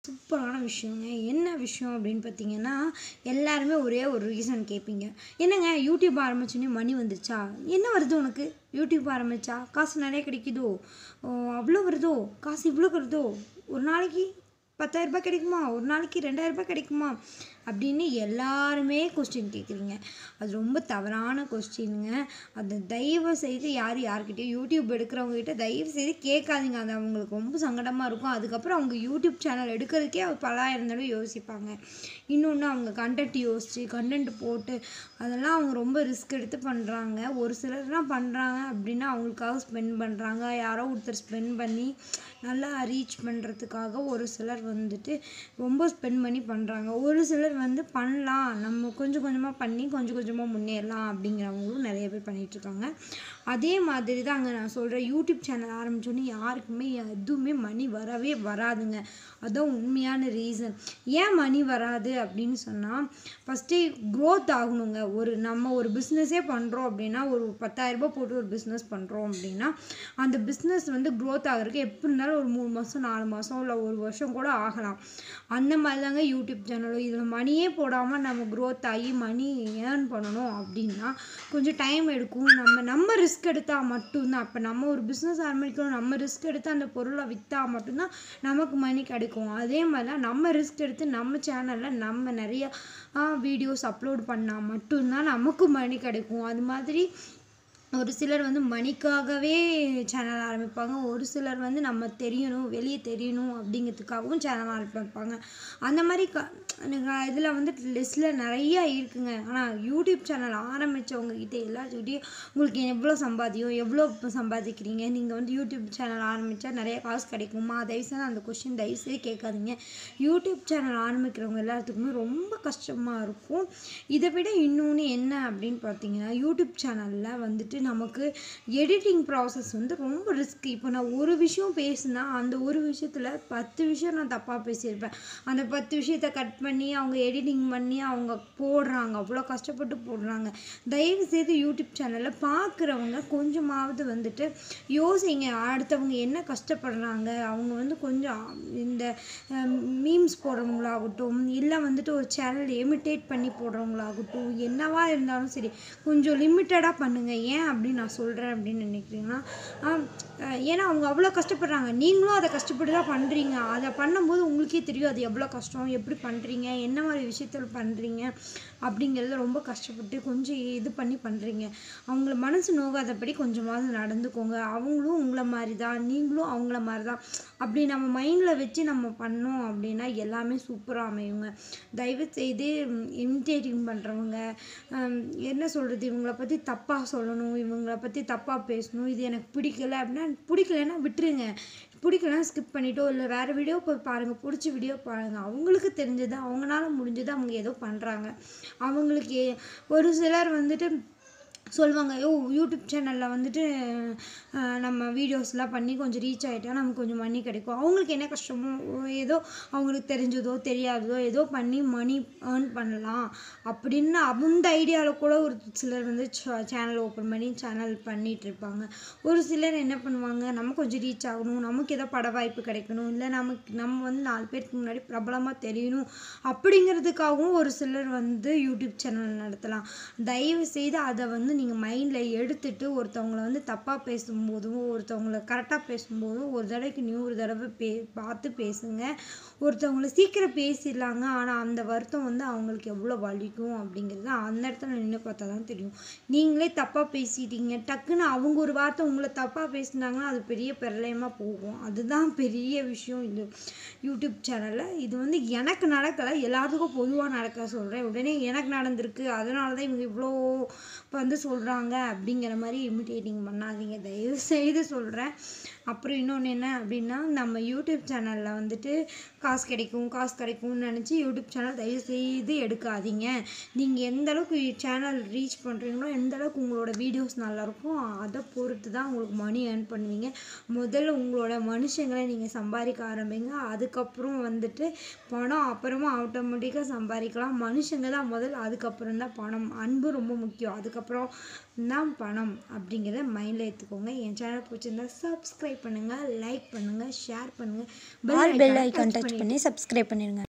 சூப்பரான விஷயங்க என்ன விஷயம் அப்படின்னு பார்த்தீங்கன்னா எல்லாருமே ஒரே ஒரு ரீசன் கேட்பீங்க என்னங்க யூடியூப் ஆரம்பிச்சோன்னே மணி வந்துருச்சா என்ன வருது உனக்கு யூடியூப் ஆரம்பிச்சா காசு நிறைய கிடைக்குதோ ஓ, அவ்வளோ வருதோ காசு இவ்வளோ வருதோ ஒரு நாளைக்கு பத்தாயிரரூபா கிடைக்குமா ஒரு நாளைக்கு ரெண்டாயிரரூபா கிடைக்குமா அப்படின்னு எல்லாருமே கொஸ்டின் கேட்குறீங்க அது ரொம்ப தவறான கொஸ்டினுங்க அது தயவு செய்து யார் யார்கிட்டயும் யூடியூப் எடுக்கிறவங்க கிட்ட தயவு செய்து கேட்காதீங்க அது அவங்களுக்கு ரொம்ப சங்கடமாக இருக்கும் அதுக்கப்புறம் அவங்க யூடியூப் சேனல் எடுக்கிறதுக்கே அவர் பலாயிரம் தடவை யோசிப்பாங்க இன்னொன்று அவங்க கண்டென்ட் யோசித்து கண்டென்ட் போட்டு அதெல்லாம் அவங்க ரொம்ப ரிஸ்க் எடுத்து பண்ணுறாங்க ஒரு சிலர்லாம் பண்ணுறாங்க அப்படின்னா அவங்களுக்காக ஸ்பெண்ட் பண்ணுறாங்க யாரோ ஒருத்தர் ஸ்பெண்ட் பண்ணி நல்லா ரீச் பண்ணுறதுக்காக ஒரு சிலர் வந்துட்டு ரொம்ப ஸ்பெண்ட் பண்ணி பண்ணுறாங்க ஒரு சிலர் வந்து பண்ணலாம் நம்ம கொஞ்சம் கொஞ்சமாக பண்ணி கொஞ்சம் கொஞ்சமாக முன்னேறலாம் அப்படிங்கிறவங்களும் நிறைய பேர் பண்ணிட்டு இருக்காங்க அதே மாதிரி தான் அங்கே நான் சொல்கிறேன் யூடியூப் சேனல் ஆரம்பிச்சோன்னே யாருக்குமே எதுவுமே மணி வரவே வராதுங்க அதான் உண்மையான ரீசன் ஏன் மணி வராது அப்படின்னு சொன்னால் ஃபஸ்ட்டு க்ரோத் ஆகணுங்க ஒரு நம்ம ஒரு பிஸ்னஸே பண்ணுறோம் அப்படின்னா ஒரு பத்தாயிரரூபா போட்டு ஒரு பிஸ்னஸ் பண்ணுறோம் அப்படின்னா அந்த பிஸ்னஸ் வந்து க்ரோத் ஆகிறதுக்கு எப்படி இருந்தாலும் ஒரு மூணு மாதம் நாலு மாதம் இல்லை ஒரு வருஷம் கூட ஆகலாம் அந்த மாதிரி தாங்க யூடியூப் சேனலும் இதில் மணியே போடாமல் நம்ம க்ரோத் ஆகி மணி ஏர்ன் பண்ணணும் அப்படின்னா கொஞ்சம் டைம் எடுக்கும் நம்ம நம்ம ரிஸ்க் எடுத்தால் மட்டும்தான் அப்போ நம்ம ஒரு பிஸ்னஸ் ஆரம்பிக்கணும் நம்ம ரிஸ்க் எடுத்து அந்த பொருளை விற்றா மட்டும்தான் நமக்கு மணி கிடைக்கும் அதே மாதிரி தான் நம்ம ரிஸ்க் எடுத்து நம்ம சேனலில் நம்ம நிறைய வீடியோஸ் அப்லோட் பண்ணால் மட்டும்தான் நமக்கு மணி கிடைக்கும் அது மாதிரி ஒரு சிலர் வந்து மணிக்காகவே சேனல் ஆரம்பிப்பாங்க ஒரு சிலர் வந்து நம்ம தெரியணும் வெளியே தெரியணும் அப்படிங்கிறதுக்காகவும் சேனல் ஆரம்பிப்பாங்க அந்த மாதிரி க இதில் வந்து லிஸ்ட்டில் நிறையா இருக்குங்க ஆனால் யூடியூப் சேனல் ஆரம்பித்தவங்க கிட்ட எல்லாத்துக்கிட்டையும் உங்களுக்கு எவ்வளோ சம்பாதியம் எவ்வளோ இப்போ சம்பாதிக்கிறீங்க நீங்கள் வந்து யூடியூப் சேனல் ஆரம்பித்தா நிறைய காசு கிடைக்குமா தயவுசெய்து அந்த கொஷின் தயவுசெய்து கேட்காதீங்க யூடியூப் சேனல் ஆரம்பிக்கிறவங்க எல்லாத்துக்குமே ரொம்ப கஷ்டமாக இருக்கும் இதை விட இன்னொன்று என்ன அப்படின்னு பார்த்தீங்கன்னா யூடியூப் சேனலில் வந்துட்டு நமக்கு எடிட்டிங் ப்ராசஸ் வந்து ரொம்ப ரிஸ்க் இப்போ நான் ஒரு விஷயம் பேசுனா அந்த ஒரு விஷயத்தில் பத்து விஷயம் நான் தப்பாக பேசியிருப்பேன் அந்த பத்து விஷயத்தை கட் பண்ணி அவங்க எடிட்டிங் பண்ணி அவங்க போடுறாங்க அவ்வளோ கஷ்டப்பட்டு போடுறாங்க தயவு செய்து யூடியூப் சேனலில் பார்க்குறவங்க கொஞ்சமாவது வந்துட்டு யோசிங்க அடுத்தவங்க என்ன கஷ்டப்படுறாங்க அவங்க வந்து கொஞ்சம் இந்த மீம்ஸ் போடுறவங்களாகட்டும் இல்லை வந்துட்டு ஒரு சேனல் எமிட்டேட் பண்ணி போடுறவங்களாகட்டும் என்னவா இருந்தாலும் சரி கொஞ்சம் லிமிட்டடாக பண்ணுங்கள் ஏன் அப்படின்னு நான் சொல்கிறேன் அப்படின்னு நினைக்கிறீங்கன்னா ஆம், அஹ் ஏன்னா அவங்க அவ்வளோ கஷ்டப்படுறாங்க நீங்களும் அதை கஷ்டப்பட்டு தான் பண்ணுறீங்க அதை பண்ணும்போது உங்களுக்கே தெரியும் அது எவ்வளோ கஷ்டம் எப்படி பண்ணுறீங்க என்ன மாதிரி விஷயத்தில் பண்ணுறீங்க அப்படிங்கிறத ரொம்ப கஷ்டப்பட்டு கொஞ்சம் இது பண்ணி பண்ணுறீங்க அவங்கள மனசு நோகாதபடி கொஞ்சமாவது நடந்துக்கோங்க அவங்களும் உங்களை மாதிரி தான் நீங்களும் அவங்கள மாதிரி தான் அப்படி நம்ம மைண்டில் வச்சு நம்ம பண்ணோம் அப்படின்னா எல்லாமே சூப்பராக அமையுங்க தயவு செய்து இமிட்டேட்டிங் பண்ணுறவங்க என்ன சொல்கிறது இவங்கள பற்றி தப்பாக சொல்லணும் இவங்கள பற்றி தப்பாக பேசணும் இது எனக்கு பிடிக்கல அப்படின்னா பிடிக்கலன்னா விட்டுருங்க பிடிக்கலனா ஸ்கிப் பண்ணிட்டோ இல்லை வேறு வீடியோ போய் பாருங்கள் பிடிச்ச வீடியோ பாருங்கள் அவங்களுக்கு தெரிஞ்சது அவங்களால முடிஞ்சது அவங்க ஏதோ பண்ணுறாங்க அவங்களுக்கு ஏ- ஒரு சிலர் வந்துட்டு சொல்லுவாங்க யோ யூடியூப் சேனலில் வந்துட்டு அஹ், நம்ம வீடியோஸ்லாம் பண்ணி கொஞ்சம் ரீச் ஆகிட்டா நமக்கு கொஞ்சம் மணி கிடைக்கும் அவங்களுக்கு என்ன கஷ்டமோ ஏதோ அவங்களுக்கு தெரிஞ்சதோ தெரியாததோ ஏதோ பண்ணி மணி ஏர்ன் பண்ணலாம் அப்படின்னு அந்த ஐடியாவில் கூட ஒரு சிலர் வந்து சேனல் ஓப்பன் பண்ணி சேனல் பண்ணிட்டு இருப்பாங்க ஒரு சிலர் என்ன பண்ணுவாங்க நம்ம கொஞ்சம் ரீச் ஆகணும் நமக்கு ஏதோ பட வாய்ப்பு கிடைக்கணும் இல்லை நமக்கு நம்ம வந்து நாலு பேருக்கு முன்னாடி பிரபலமாக தெரியணும் அப்படிங்கிறதுக்காகவும் ஒரு சிலர் வந்து யூடியூப் சேனல் நடத்தலாம் தயவு செய்து அதை வந்து நீங்கள் மைண்டில் எடுத்துட்டு ஒருத்தவங்கள வந்து தப்பாக பேசும்போதும் ஒருத்தவங்கள கரெக்டாக பேசும்போதும் ஒரு தடவைக்கு நூறு தடவை பே பார்த்து பேசுங்க ஒருத்தவங்கள சீக்கிரம் பேசிடலாங்க ஆனால் அந்த வருத்தம் வந்து அவங்களுக்கு எவ்வளோ வலிக்கும் அப்படிங்கிறது அந்த இடத்துல நின்று பார்த்தா தான் தெரியும் நீங்களே தப்பாக பேசிட்டீங்க டக்குன்னு அவங்க ஒரு வார்த்தை உங்களை தப்பாக பேசுனாங்கன்னா அது பெரிய பிரளயமாக போகும் அதுதான் பெரிய விஷயம் இது யூடியூப் சேனலில் இது வந்து எனக்கு நடக்கலை எல்லாத்துக்கும் பொதுவாக நடக்க சொல்கிறேன் உடனே எனக்கு நடந்திருக்கு அதனால தான் இவங்க இவ்வளோ வந்து சொல்கிறாங்க அப்படிங்கிற மாதிரி இமிட்டேட்டிங் பண்ணாதீங்க தயவு செய்து சொல்கிறேன் அப்புறம் இன்னொன்று என்ன அப்படின்னா நம்ம யூடியூப் சேனலில் வந்துட்டு காசு கிடைக்கும் காசு கிடைக்கும்னு நினச்சி யூடியூப் சேனல் தயவு செய்து எடுக்காதீங்க நீங்கள் எந்த அளவுக்கு சேனல் ரீச் பண்ணுறீங்களோ எந்த அளவுக்கு உங்களோட வீடியோஸ் நல்லாயிருக்கும் அதை பொறுத்து தான் உங்களுக்கு மணி ஏர்ன் பண்ணுவீங்க முதல்ல உங்களோட மனுஷங்களை நீங்கள் சம்பாதிக்க ஆரம்பிங்க அதுக்கப்புறம் வந்துட்டு பணம் அப்புறமா ஆட்டோமேட்டிக்காக சம்பாதிக்கலாம் மனுஷங்க தான் முதல்ல அதுக்கப்புறம் தான் பணம் அன்பு ரொம்ப முக்கியம் அதுக்கப்புறம் அப்புறம் தான் பணம் அப்படிங்கிறத மைண்டில் எடுத்துக்கோங்க என் சேனல் பிடிச்சிருந்தா சப்ஸ்கிரைப் பண்ணுங்கள் லைக் பண்ணுங்கள் ஷேர் பண்ணுங்கள் ஆல் பெல் ஐக்கான் டச் பண்ணி சப்ஸ்கிரைப் பண்ணிடுங்க